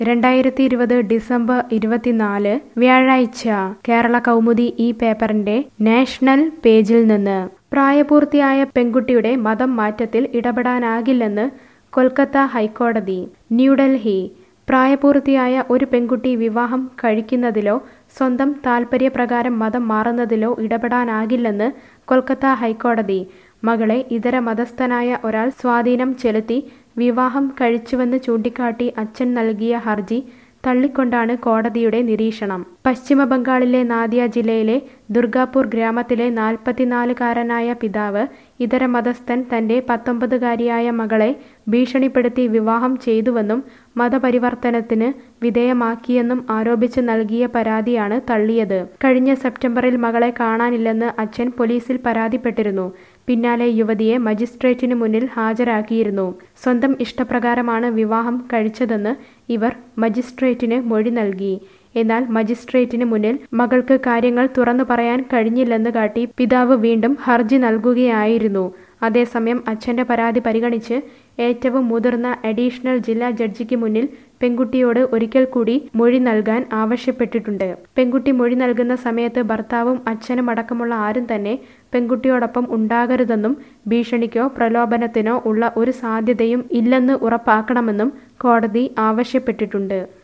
രണ്ടായിരത്തി ഇരുപത് ഡിസംബർ ഇരുപത്തിനാല് വ്യാഴാഴ്ച കേരള കൗമുദി ഈ പേപ്പറിന്റെ നാഷണൽ പേജിൽ നിന്ന് പ്രായപൂർത്തിയായ പെൺകുട്ടിയുടെ മതം മാറ്റത്തിൽ ഇടപെടാനാകില്ലെന്ന് കൊൽക്കത്ത ഹൈക്കോടതി ന്യൂഡൽഹി പ്രായപൂർത്തിയായ ഒരു പെൺകുട്ടി വിവാഹം കഴിക്കുന്നതിലോ സ്വന്തം താൽപര്യപ്രകാരം മതം മാറുന്നതിലോ ഇടപെടാനാകില്ലെന്ന് കൊൽക്കത്ത ഹൈക്കോടതി മകളെ ഇതര മതസ്ഥനായ ഒരാൾ സ്വാധീനം ചെലുത്തി വിവാഹം കഴിച്ചുവെന്ന് ചൂണ്ടിക്കാട്ടി അച്ഛൻ നൽകിയ ഹർജി തള്ളിക്കൊണ്ടാണ് കോടതിയുടെ നിരീക്ഷണം പശ്ചിമ ബംഗാളിലെ നാദിയ ജില്ലയിലെ ദുർഗാപൂർ ഗ്രാമത്തിലെ നാൽപ്പത്തിനാലുകാരനായ പിതാവ് ഇതര മതസ്ഥൻ തന്റെ പത്തൊമ്പതുകാരിയായ മകളെ ഭീഷണിപ്പെടുത്തി വിവാഹം ചെയ്തുവെന്നും മതപരിവർത്തനത്തിന് വിധേയമാക്കിയെന്നും ആരോപിച്ച് നൽകിയ പരാതിയാണ് തള്ളിയത് കഴിഞ്ഞ സെപ്റ്റംബറിൽ മകളെ കാണാനില്ലെന്ന് അച്ഛൻ പോലീസിൽ പരാതിപ്പെട്ടിരുന്നു പിന്നാലെ യുവതിയെ മജിസ്ട്രേറ്റിന് മുന്നിൽ ഹാജരാക്കിയിരുന്നു സ്വന്തം ഇഷ്ടപ്രകാരമാണ് വിവാഹം കഴിച്ചതെന്ന് ഇവർ മജിസ്ട്രേറ്റിന് മൊഴി നൽകി എന്നാൽ മജിസ്ട്രേറ്റിന് മുന്നിൽ മകൾക്ക് കാര്യങ്ങൾ തുറന്നു പറയാൻ കഴിഞ്ഞില്ലെന്ന് കാട്ടി പിതാവ് വീണ്ടും ഹർജി നൽകുകയായിരുന്നു അതേസമയം അച്ഛന്റെ പരാതി പരിഗണിച്ച് ഏറ്റവും മുതിർന്ന അഡീഷണൽ ജില്ലാ ജഡ്ജിക്ക് മുന്നിൽ പെൺകുട്ടിയോട് ഒരിക്കൽ കൂടി മൊഴി നൽകാൻ ആവശ്യപ്പെട്ടിട്ടുണ്ട് പെൺകുട്ടി മൊഴി നൽകുന്ന സമയത്ത് ഭർത്താവും അച്ഛനും അടക്കമുള്ള ആരും തന്നെ പെൺകുട്ടിയോടൊപ്പം ഉണ്ടാകരുതെന്നും ഭീഷണിക്കോ പ്രലോഭനത്തിനോ ഉള്ള ഒരു സാധ്യതയും ഇല്ലെന്ന് ഉറപ്പാക്കണമെന്നും കോടതി ആവശ്യപ്പെട്ടിട്ടുണ്ട്